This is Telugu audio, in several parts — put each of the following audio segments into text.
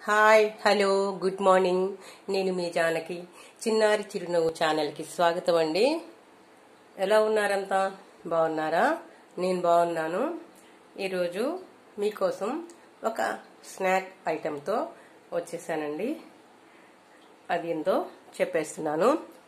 హాయ్ హలో గుడ్ మార్నింగ్ నేను మీ జానకి చిన్నారి చిరునవ్వు ఛానల్కి స్వాగతం అండి ఎలా ఉన్నారంతా బాగున్నారా నేను బాగున్నాను ఈరోజు మీకోసం ఒక స్నాక్ ఐటెంతో వచ్చేసానండి అది ఏందో చెప్పేస్తున్నాను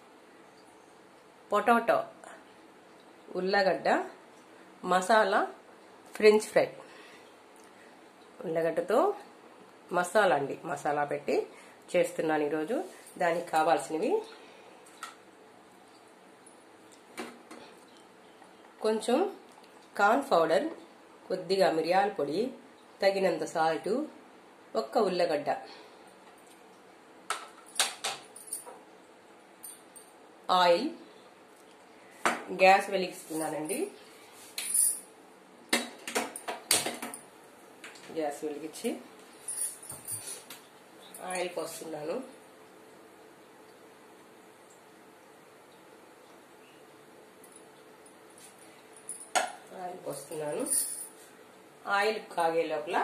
పొటాటో ఉల్లగడ్డ మసాలా ఫ్రెంచ్ ఫ్రై ఉల్లగడ్డతో మసాలా అండి మసాలా పెట్టి చేస్తున్నాను ఈరోజు దానికి కావాల్సినవి కొంచెం కార్న్ పౌడర్ కొద్దిగా మిరియాల పొడి తగినంత సాల్ట్ ఒక్క ఉల్లగడ్డ ఆయిల్ గ్యాస్ వెలిగిస్తున్నానండి గ్యాస్ వెలిగించి ఆయిల్ పోస్తున్నాను ఆయిల్ పోస్తున్నాను ఆయిల్ కాగే లోపల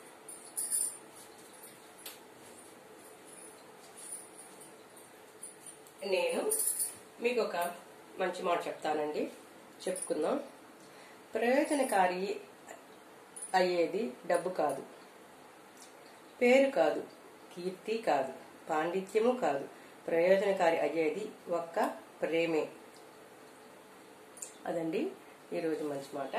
నేను మీకు ఒక మంచి మాట చెప్తానండి చెప్పుకుందాం ప్రయోజనకారి అయ్యేది డబ్బు కాదు పేరు కాదు కీర్తి కాదు పాండిత్యము కాదు ప్రయోజనకారి అయ్యేది ఒక్క ప్రేమే అదండి ఈరోజు మంచి మాట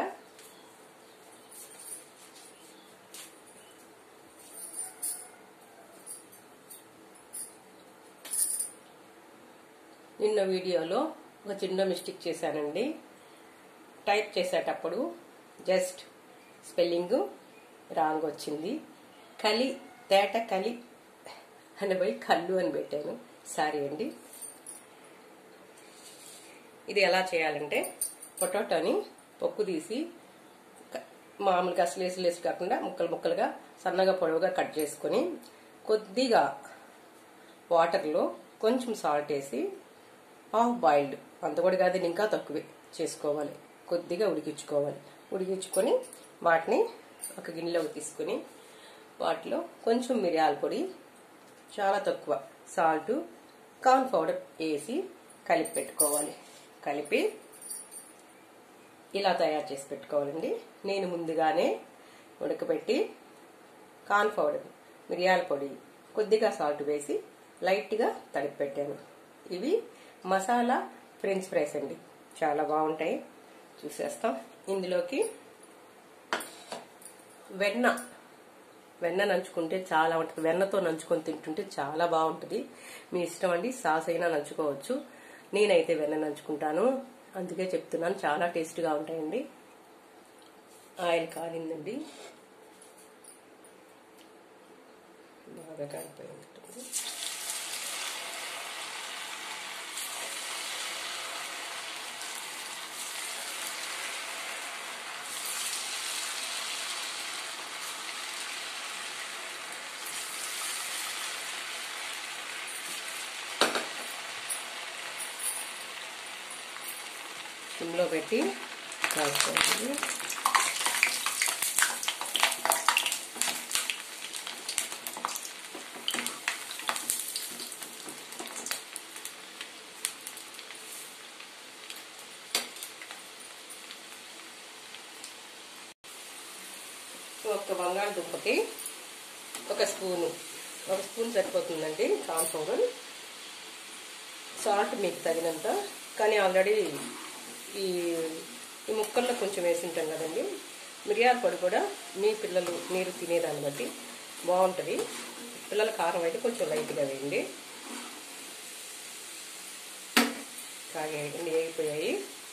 నిన్న వీడియోలో ఒక చిన్న మిస్టేక్ చేశానండి టైప్ చేసేటప్పుడు జస్ట్ స్పెల్లింగ్ రాంగ్ వచ్చింది కలి తేట కలి అని పోయి కళ్ళు అని పెట్టాను సారీ అండి ఇది ఎలా చేయాలంటే పొటాటోని పొక్కు తీసి మామూలుగా అసలేసి లేసి కాకుండా ముక్కలు ముక్కలుగా సన్నగా పొడవుగా కట్ చేసుకొని కొద్దిగా వాటర్లో కొంచెం సాల్ట్ వేసి హాఫ్ బాయిల్డ్ అంత కూడా కాదు ఇంకా తక్కువే చేసుకోవాలి కొద్దిగా ఉడికించుకోవాలి ఉడికించుకొని వాటిని ఒక గిన్నెలోకి తీసుకుని వాటిలో కొంచెం మిరియాల పొడి చాలా తక్కువ సాల్ట్ కార్న్ పౌడర్ వేసి కలిపి పెట్టుకోవాలి కలిపి ఇలా తయారు చేసి పెట్టుకోవాలండి నేను ముందుగానే ఉడకబెట్టి కార్న్ పౌడర్ మిరియాల పొడి కొద్దిగా సాల్ట్ వేసి లైట్గా తడిపి పెట్టాను ఇవి మసాలా ఫ్రెంచ్ ఫ్రైస్ అండి చాలా బాగుంటాయి చూసేస్తాం ఇందులోకి వెన్న వెన్న నంచుకుంటే చాలా ఉంటుంది వెన్నతో నంచుకొని తింటుంటే చాలా బాగుంటుంది మీ ఇష్టం అండి సాస్ అయినా నంచుకోవచ్చు నేనైతే వెన్న నంచుకుంటాను అందుకే చెప్తున్నాను చాలా టేస్ట్గా ఉంటాయండి ఆయిల్ కాలిందండి బాగా కాలిపోయి ఉంటుంది సిమ్లో పెట్టి కాల్చుకోవాలి ఒక బంగాళదుంపకి ఒక స్పూను ఒక స్పూన్ సరిపోతుందండి కార్న్ పౌడర్ సాల్ట్ మీకు తగినంత కానీ ఆల్రెడీ ఈ ఈ ముక్కల్లో కొంచెం వేసి ఉంటాం కదండి మిరియాల పొడి కూడా మీ పిల్లలు మీరు తినేదాన్ని బట్టి బాగుంటుంది పిల్లల కారం అయితే కొంచెం లైట్గా వేయండి కాగేయండి వేగిపోయాయి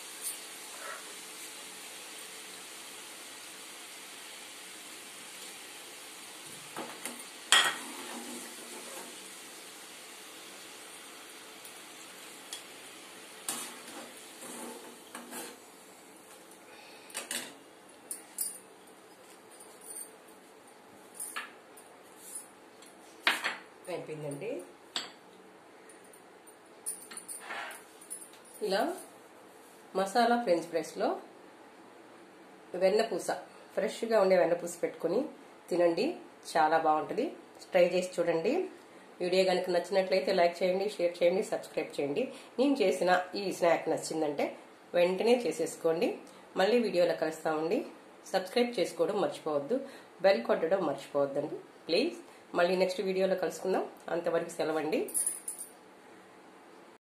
అయిపోయిందండి ఇలా మసాలా ఫ్రెంచ్ ఫ్రైస్లో వెన్నపూస ఫ్రెష్గా ఉండే వెన్నపూస పెట్టుకొని తినండి చాలా బాగుంటుంది ట్రై చేసి చూడండి వీడియో కనుక నచ్చినట్లయితే లైక్ చేయండి షేర్ చేయండి సబ్స్క్రైబ్ చేయండి నేను చేసిన ఈ స్నాక్ నచ్చిందంటే వెంటనే చేసేసుకోండి మళ్ళీ వీడియోలో కలుస్తామండి సబ్స్క్రైబ్ చేసుకోవడం మర్చిపోవద్దు బెల్ కొట్టడం మర్చిపోవద్దండి ప్లీజ్ మళ్ళీ నెక్స్ట్ వీడియోలో కలుసుకుందాం అంతవరకు సెలవండి